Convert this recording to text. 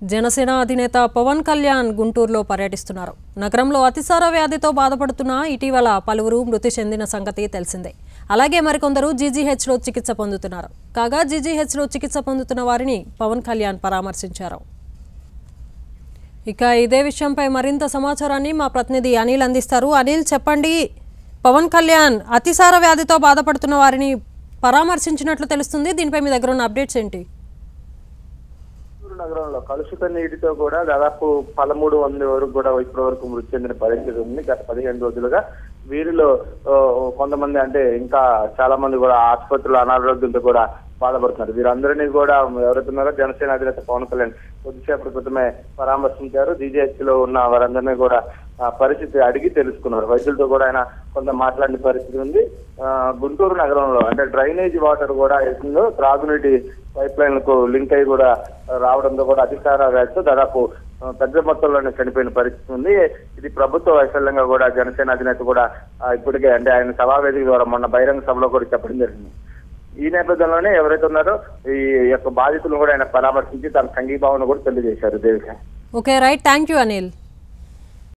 జనసేన అధినేత పవన్ కళ్యాణ్ గుంటూరులో పర్యటిస్తున్నారు నగరంలో అతిసార వ్యాధితో బాధపడుతున్న ఇటీవల పలువురు మృతి చెందిన సంగతి తెలిసిందే అలాగే మరికొందరు జీజీహెచ్లో చికిత్స పొందుతున్నారు కాగా జీజీహెచ్లో చికిత్స పొందుతున్న వారిని పవన్ కళ్యాణ్ పరామర్శించారు ఇక ఇదే విషయంపై మరింత సమాచారాన్ని మా ప్రతినిధి అనిల్ అందిస్తారు అనిల్ చెప్పండి పవన్ కళ్యాణ్ అతిసార వ్యాధితో బాధపడుతున్న వారిని పరామర్శించినట్లు తెలుస్తుంది దీనిపై మీ దగ్గర ఉన్న అప్డేట్స్ ఏంటి చిత్తూరు నగరంలో కలుషిత నీటితో కూడా దాదాపు పదమూడు వందల వరకు కూడా ఇప్పటి వరకు మృతి చెందిన పరిస్థితి ఉంది గత పదిహేను రోజులుగా వీరిలో ఆ, కొంతమంది అంటే ఇంకా చాలా మంది కూడా ఆసుపత్రులు అనారోగ్యంతో కూడా బాధపడుతున్నారు వీరందరినీ కూడా ఎవరైతే ఉన్నారో జనసేన అధినేత పవన్ కళ్యాణ్ కొద్దిసేపటి క్రితమే పరామర్శించారు జీజీహెచ్ లో ఉన్న వారందరినీ కూడా ఆ పరిస్థితి అడిగి తెలుసుకున్నారు వైద్యులతో కూడా ఆయన కొంత మాట్లాడిన పరిస్థితి ఉంది ఆ, గుంటూరు నగరంలో అంటే డ్రైనేజ్ వాటర్ కూడా వేసిందో త్రాగునీటి పైప్ లైన్లకు లింక్ అయి కూడా రావడంతో కూడా అధికార వ్యాధితో దాదాపు ఆ, పెద్ద మొత్తంలోనే చనిపోయిన పరిస్థితి ఉంది ఇది ప్రభుత్వ వైఫల్యంగా కూడా జనసేన అధినేత కూడా ఆ, ఇప్పటికే అంటే ఆయన సభావేదిక ద్వారా మొన్న బహిరంగ సభలో కూడా చెప్పడం జరిగింది ఈ నేపథ్యంలోనే ఎవరైతే ఉన్నారో ఈ యొక్క బాధితులను కూడా ఆయన పరామర్శించి తన సంఘీభావన కూడా తెలియజేశారు Devika okay right thank you Anil